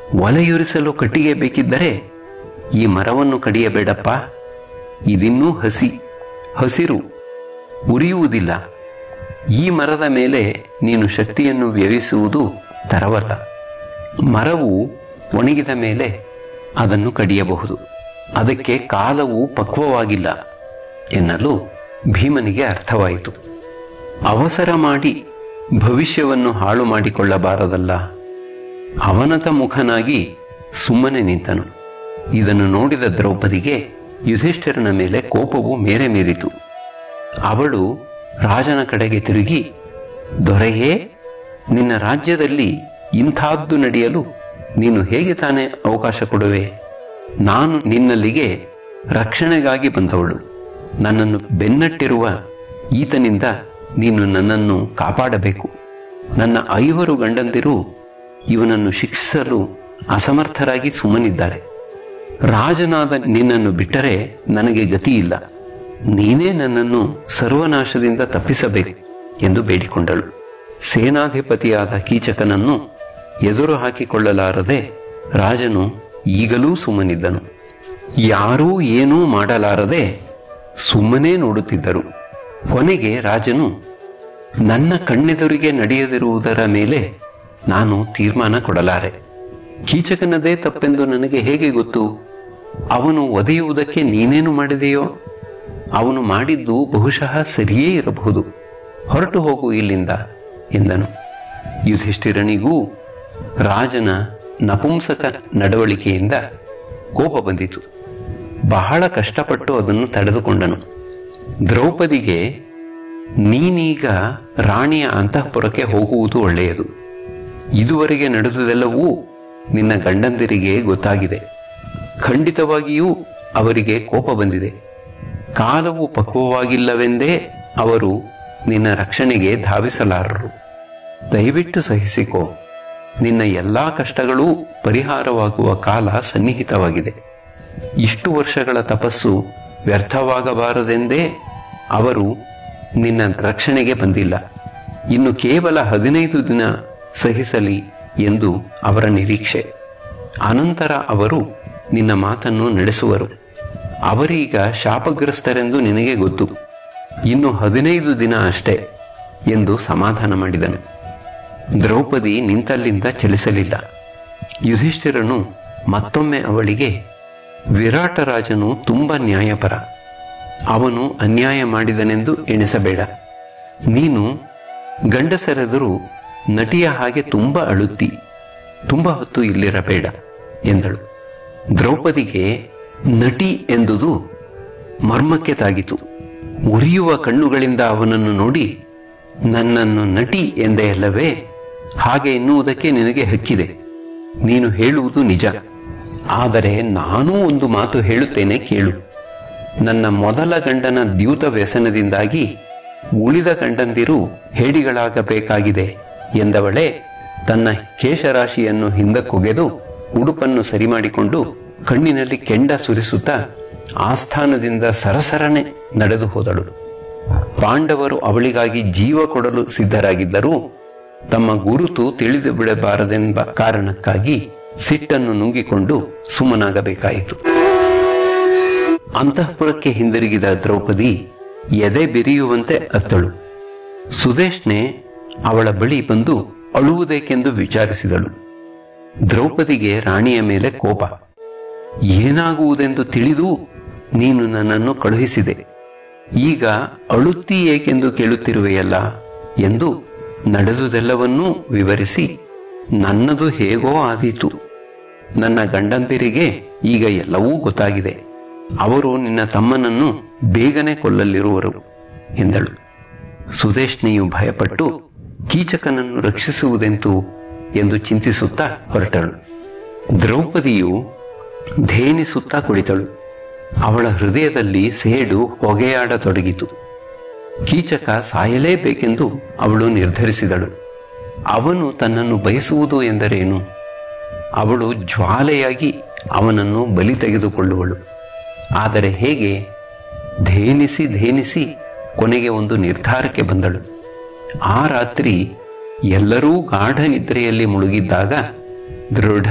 ಒಲೆಯುರಿಸಲು ಕಟ್ಟಿಗೆ ಬೇಕಿದ್ದರೆ ಈ ಮರವನ್ನು ಕಡಿಯಬೇಡಪ್ಪ ಇದಿನ್ನೂ ಹಸಿ ಹಸಿರು ಉರಿಯುವುದಿಲ್ಲ ಈ ಮರದ ಮೇಲೆ ನೀನು ಶಕ್ತಿಯನ್ನು ವ್ಯಯಿಸುವುದು ತರವಲ್ಲ ಮರವು ಒಣಗಿದ ಮೇಲೆ ಅದನ್ನು ಕಡಿಯಬಹುದು ಅದಕ್ಕೆ ಕಾಲವು ಪಕ್ವವಾಗಿಲ್ಲ ಎನ್ನಲು ಭೀಮನಿಗೆ ಅರ್ಥವಾಯಿತು ಅವಸರ ಮಾಡಿ ಭವಿಷ್ಯವನ್ನು ಹಾಳು ಮಾಡಿಕೊಳ್ಳಬಾರದಲ್ಲ ಅವನತ ಮುಖನಾಗಿ ಸುಮ್ಮನೆ ನಿಂತನು ಇದನ್ನು ನೋಡಿದ ದ್ರೌಪದಿಗೆ ಯುಧಿಷ್ಠಿರನ ಮೇಲೆ ಕೋಪವು ಮೇರೆ ಮೀರಿತು ಅವಳು ರಾಜನ ಕಡೆಗೆ ತಿರುಗಿ ದೊರೆಯೇ ನಿನ್ನ ರಾಜ್ಯದಲ್ಲಿ ಇಂಥದ್ದು ನಡೆಯಲು ನೀನು ಹೇಗೆ ತಾನೇ ಅವಕಾಶ ಕೊಡುವೆ ನಾನು ನಿನ್ನಲ್ಲಿಗೆ ರಕ್ಷಣೆಗಾಗಿ ಬಂದವಳು ನನ್ನನ್ನು ಬೆನ್ನಟ್ಟಿರುವ ಈತನಿಂದ ನೀನು ನನ್ನನ್ನು ಕಾಪಾಡಬೇಕು ನನ್ನ ಐವರು ಗಂಡಂದಿರು ಇವನನ್ನು ಶಿಕ್ಷಿಸಲು ಅಸಮರ್ಥರಾಗಿ ಸುಮ್ಮನಿದ್ದಾರೆ ರಾಜನಾದ ನಿನ್ನನ್ನು ಬಿಟ್ಟರೆ ನನಗೆ ಗತಿಯಿಲ್ಲ ನೀನೇ ನನ್ನನ್ನು ಸರ್ವನಾಶದಿಂದ ತಪ್ಪಿಸಬೇಕು ಎಂದು ಬೇಡಿಕೊಂಡಳು ಸೇನಾಧಿಪತಿಯಾದ ಕೀಚಕನನ್ನು ಎದುರು ಹಾಕಿಕೊಳ್ಳಲಾರದೆ ರಾಜನು ಈಗಲೂ ಸುಮ್ಮನಿದ್ದನು ಯಾರೂ ಏನೂ ಮಾಡಲಾರದೆ ಸುಮ್ಮನೆ ನೋಡುತ್ತಿದ್ದರು ಕೊನೆಗೆ ರಾಜನು ನನ್ನ ಕಣ್ಣೆದುರಿಗೆ ನಡೆಯದಿರುವುದರ ಮೇಲೆ ನಾನು ತೀರ್ಮಾನ ಕೊಡಲಾರೆ ಕೀಚಕನದೇ ತಪ್ಪೆಂದು ನನಗೆ ಹೇಗೆ ಗೊತ್ತು ಅವನು ಒದೆಯುವುದಕ್ಕೆ ನೀನೇನು ಮಾಡಿದೆಯೋ ಅವನು ಮಾಡಿದ್ದು ಬಹುಶಃ ಸರಿಯೇ ಇರಬಹುದು ಹೊರಟು ಹೋಗು ಇಲ್ಲಿಂದ ಎಂದನು ಯುಧಿಷ್ಠಿರನಿಗೂ ರಾಜನ ನಪುಂಸಕ ನಡವಳಿಕೆಯಿಂದ ಕೋಪ ಬಂದಿತು ಬಹಳ ಕಷ್ಟಪಟ್ಟು ಅದನ್ನು ತಡೆದುಕೊಂಡನು ದ್ರೌಪದಿಗೆ ನೀನೀಗ ರಾಣಿಯ ಅಂತಃಪುರಕ್ಕೆ ಹೋಗುವುದು ಒಳ್ಳೆಯದು ಇದುವರೆಗೆ ನಡೆದುದೆಲ್ಲವೂ ನಿನ್ನ ಗಂಡಂದಿರಿಗೆ ಗೊತ್ತಾಗಿದೆ ಖಂಡಿತವಾಗಿಯೂ ಅವರಿಗೆ ಕೋಪ ಬಂದಿದೆ ಕಾಲವು ಪಕ್ವವಾಗಿಲ್ಲವೆಂದೇ ಅವರು ನಿನ್ನ ರಕ್ಷಣೆಗೆ ಧಾವಿಸಲಾರರು ದಯವಿಟ್ಟು ಸಹಿಸಿಕೋ ನಿನ್ನ ಎಲ್ಲಾ ಕಷ್ಟಗಳೂ ಪರಿಹಾರವಾಗುವ ಕಾಲ ಸನ್ನಿಹಿತವಾಗಿದೆ ಇಷ್ಟು ವರ್ಷಗಳ ತಪಸ್ಸು ವ್ಯರ್ಥವಾಗಬಾರದೆಂದೇ ಅವರು ನಿನ್ನ ರಕ್ಷಣೆಗೆ ಬಂದಿಲ್ಲ ಇನ್ನು ಕೇವಲ ಹದಿನೈದು ದಿನ ಸಹಿಸಲಿ ಎಂದು ಅವರ ನಿರೀಕ್ಷೆ ಅನಂತರ ಅವರು ನಿನ್ನ ಮಾತನ್ನು ನಡೆಸುವರು ಅವರೀಗ ಶಾಪಗ್ರಸ್ತರೆಂದು ನಿನಗೆ ಗೊತ್ತು ಇನ್ನು ಹದಿನೈದು ದಿನ ಅಷ್ಟೇ ಎಂದು ಸಮಾಧಾನ ಮಾಡಿದನು ದ್ರೌಪದಿ ನಿಂತಲ್ಲಿಂದ ಚಲಿಸಲಿಲ್ಲ ಯುಧಿಷ್ಠಿರನು ಮತ್ತೊಮ್ಮೆ ಅವಳಿಗೆ ವಿರಾಟರಾಜನು ತುಂಬ ನ್ಯಾಯಪರ ಅವನು ಅನ್ಯಾಯ ಮಾಡಿದನೆಂದು ಎಣಿಸಬೇಡ ನೀನು ಗಂಡಸರೆದುರು ನಟಿಯ ಹಾಗೆ ತುಂಬ ಅಳುತ್ತಿ ತುಂಬ ಹೊತ್ತು ಇಲ್ಲಿರಬೇಡ ಎಂದಳು ದ್ರೌಪದಿಗೆ ನಟಿ ಎಂದುದು ಮರ್ಮಕ್ಕೆ ತಾಗಿತು ಉರಿಯುವ ಕಣ್ಣುಗಳಿಂದ ಅವನನ್ನು ನೋಡಿ ನನ್ನನ್ನು ನಟಿ ಎಂದೇ ಅಲ್ಲವೇ ಹಾಗೆ ಎನ್ನುವುದಕ್ಕೆ ನಿನಗೆ ಹಕ್ಕಿದೆ ನೀನು ಹೇಳುವುದು ನಿಜ ಆದರೆ ನಾನೂ ಒಂದು ಮಾತು ಹೇಳುತ್ತೇನೆ ಕೇಳು ನನ್ನ ಮೊದಲ ಗಂಡನ ದ್ಯೂತ ವ್ಯಸನದಿಂದಾಗಿ ಉಳಿದ ಗಂಡಂದಿರು ಹೇಡಿಗಳಾಗಬೇಕಾಗಿದೆ ಎಂದವಳೆ ತನ್ನ ಕೇಶರಾಶಿಯನ್ನು ಹಿಂದಕ್ಕೊಗೆದು ಉಡುಪನ್ನು ಸರಿಮಾಡಿಕೊಂಡು ಕಣ್ಣಿನಲ್ಲಿ ಕೆಂಡ ಸುರಿಸುತ್ತಾ ಆಸ್ಥಾನದಿಂದ ಸರಸರನೆ ನಡೆದು ಹೋದಳು ಪಾಂಡವರು ಅವಳಿಗಾಗಿ ಜೀವ ಕೊಡಲು ಸಿದ್ಧರಾಗಿದ್ದರೂ ತಮ್ಮ ಗುರುತು ತಿಳಿದು ಬಿಡಬಾರದೆಂಬ ಕಾರಣಕ್ಕಾಗಿ ಸಿಟ್ಟನ್ನು ನುಂಗಿಕೊಂಡು ಸುಮ್ಮನಾಗಬೇಕಾಯಿತು ಅಂತಃಪುರಕ್ಕೆ ಹಿಂದಿರುಗಿದ ದ್ರೌಪದಿ ಎದೆ ಬಿರಿಯುವಂತೆ ಅತ್ತಳು ಸುದೇಶ್ನೆ ಅವಳ ಬಳಿ ಬಂದು ಅಳುವುದೇಕೆಂದು ವಿಚಾರಿಸಿದಳು ದ್ರೌಪದಿಗೆ ರಾಣಿಯ ಮೇಲೆ ಕೋಪ ಏನಾಗುವುದೆಂದು ತಿಳಿದು ನೀನು ನನ್ನನ್ನು ಕಳುಹಿಸಿದೆ ಈಗ ಅಳುತ್ತಿ ಏಕೆಂದು ಕೇಳುತ್ತಿರುವೆಯಲ್ಲ ಎಂದು ನಡೆದುದೆಲ್ಲವನ್ನೂ ವಿವರಿಸಿ ನನ್ನದು ಹೇಗೋ ಆದೀತು ನನ್ನ ಗಂಡಂದಿರಿಗೆ ಈಗ ಎಲ್ಲವೂ ಗೊತ್ತಾಗಿದೆ ಅವರು ನಿನ್ನ ತಮ್ಮನನ್ನು ಬೇಗನೆ ಕೊಲ್ಲಲಿರುವರು ಎಂದಳು ಸುದೇಶ್ನೆಯು ಭಯಪಟ್ಟು ಕೀಚಕನನ್ನು ರಕ್ಷಿಸುವುದೆಂತು ಎಂದು ಚಿಂತಿಸುತ್ತಾ ಹೊರಟಳು ದ್ರೌಪದಿಯು ಧೇನಿಸುತ್ತಾ ಕುಳಿತಳು ಅವಳ ಹೃದಯದಲ್ಲಿ ಸೇಡು ಹೊಗೆಯಾಡತೊಡಗಿತು ಕೀಚಕ ಸಾಯಲೇಬೇಕೆಂದು ಅವಳು ನಿರ್ಧರಿಸಿದಳು ಅವನು ತನ್ನನ್ನು ಬಯಸುವುದು ಎಂದರೇನು ಅವಳು ಜ್ವಾಲೆಯಾಗಿ ಅವನನ್ನು ಬಲಿ ತೆಗೆದುಕೊಳ್ಳುವಳು ಆದರೆ ಹೇಗೆ ಧೇನಿಸಿ ಧೇನಿಸಿ ಕೊನೆಗೆ ಒಂದು ನಿರ್ಧಾರಕ್ಕೆ ಬಂದಳು ಆ ರಾತ್ರಿ ಎಲ್ಲರೂ ಗಾಢ ನಿದ್ರೆಯಲ್ಲಿ ಮುಳುಗಿದ್ದಾಗ ದೃಢ